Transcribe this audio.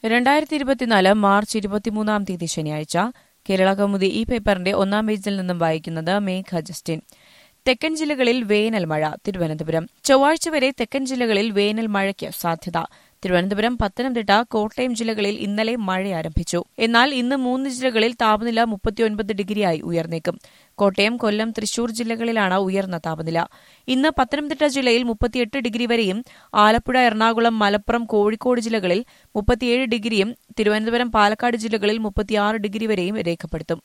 രണ്ടായിരത്തി ഇരുപത്തിനാല് മാർച്ച് ഇരുപത്തിമൂന്നാം തീയതി ശനിയാഴ്ച കേരള കൗമുദി ഈ പേപ്പറിന്റെ ഒന്നാം പേജിൽ നിന്നും വായിക്കുന്നത് മേഘ ജസ്റ്റിൻ തെക്കൻ ജില്ലകളിൽ വേനൽ മഴ തിരുവനന്തപുരം ചൊവ്വാഴ്ച വരെ തെക്കൻ ജില്ലകളിൽ വേനൽ മഴയ്ക്ക് സാധ്യത തിരുവനന്തപുരം പത്തനംതിട്ട കോട്ടയം ജില്ലകളിൽ ഇന്നലെ മഴ ആരംഭിച്ചു എന്നാൽ ഇന്ന് മൂന്ന് ജില്ലകളിൽ താപനില മുപ്പത്തിയൊൻപത് ഡിഗ്രിയായി ഉയർന്നേക്കും കോട്ടയം കൊല്ലം തൃശൂർ ജില്ലകളിലാണ് ഉയർന്ന താപനില ഇന്ന് പത്തനംതിട്ട ജില്ലയിൽ മുപ്പത്തിയെട്ട് ഡിഗ്രി വരെയും ആലപ്പുഴ എറണാകുളം മലപ്പുറം കോഴിക്കോട് ജില്ലകളിൽ മുപ്പത്തിയേഴ് ഡിഗ്രിയും തിരുവനന്തപുരം പാലക്കാട് ജില്ലകളിൽ മുപ്പത്തിയാറ് ഡിഗ്രി വരെയും രേഖപ്പെടുത്തും